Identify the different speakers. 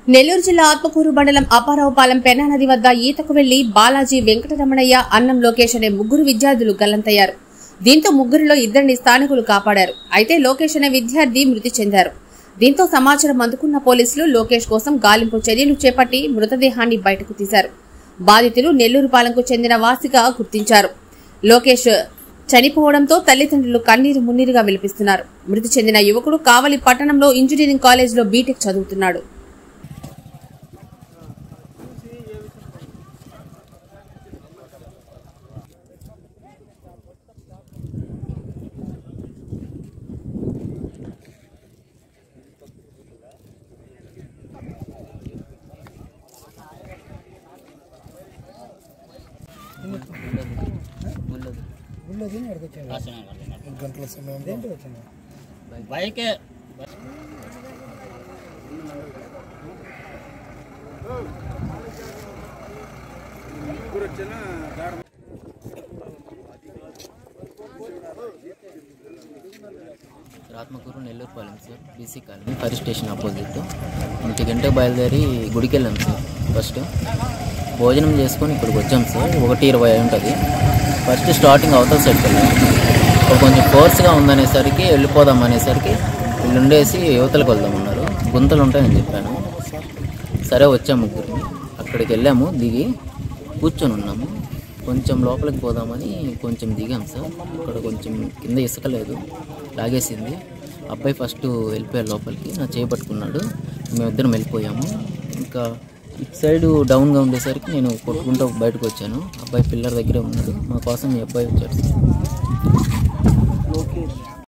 Speaker 1: నెల్లూరు జిల్లా ఆత్మకూరు మండలం అప్పారావుపాలెం పెన్నా నది వద్ద ఈతకు వెళ్లి బాలాజీ వెంకటరమణయ్య అన్నం లోకేష్ అనే ముగ్గురు విద్యార్థులు గల్లంతయ్యారు దీంతో ముగ్గురిలో ఇద్దరిని స్థానికులు కాపాడారు అయితే లోకేష్ అనే విద్యార్థి మృతి చెందారు దీంతో సమాచారం అందుకున్న పోలీసులు లోకేష్ కోసం గాలింపు చర్యలు చేపట్టి మృతదేహాన్ని బయటకు తీశారు బాధితులు నెల్లూరుపాలెంకు చెందిన వాసిగా గుర్తించారు లోకేష్ చనిపోవడంతో తల్లిదండ్రులు కన్నీరు మున్నీరుగా విలిపిస్తున్నారు మృతి చెందిన యువకుడు కావలి పట్టణంలో ఇంజనీరింగ్ కాలేజీలో బీటెక్ చదువుతున్నాడు
Speaker 2: ఊళ్ళోది అడిగొచ్చాను గంటల సమయం వచ్చింది
Speaker 3: బైకే
Speaker 4: రాత్మకూరు Nellore Palem sir BC colony fire station opposite ఇంటి గంటే బయలుదేరి గుడికి వెళ్ళాం సార్ ఫస్ట్ భోజనం చేసుకొని ఇక్కడికి వచ్చాం సార్ ఒకటి ఇరవై అయి ఉంటుంది ఫస్ట్ స్టార్టింగ్ అవతల సైడ్కి వెళ్ళాం ఇక్కడ కొంచెం ఫోర్స్గా ఉందనేసరికి వెళ్ళిపోదాం అనేసరికి వీళ్ళు ఉండేసి యువతలకు వెళ్దామన్నారు గుంతలు ఉంటాయని చెప్పాను సరే వచ్చాము ముగ్గురిని అక్కడికి వెళ్ళాము దిగి కూర్చొని ఉన్నాము కొంచెం లోపలికి పోదామని కొంచెం దిగాం సార్ అక్కడ కొంచెం కింద ఇసుక లేదు లాగేసింది అబ్బాయి ఫస్ట్ వెళ్ళిపోయారు లోపలికి నా చేయి పట్టుకున్నాడు మేమిద్దరం వెళ్ళిపోయాము ఇంకా ఇటు సైడ్ డౌన్గా ఉండేసరికి నేను కొట్టుకుంటూ బయటకు వచ్చాను అబ్బాయి పిల్లర్ దగ్గరే ఉన్నాడు మా కోసం ఈ అబ్బాయి వచ్చాడు సార్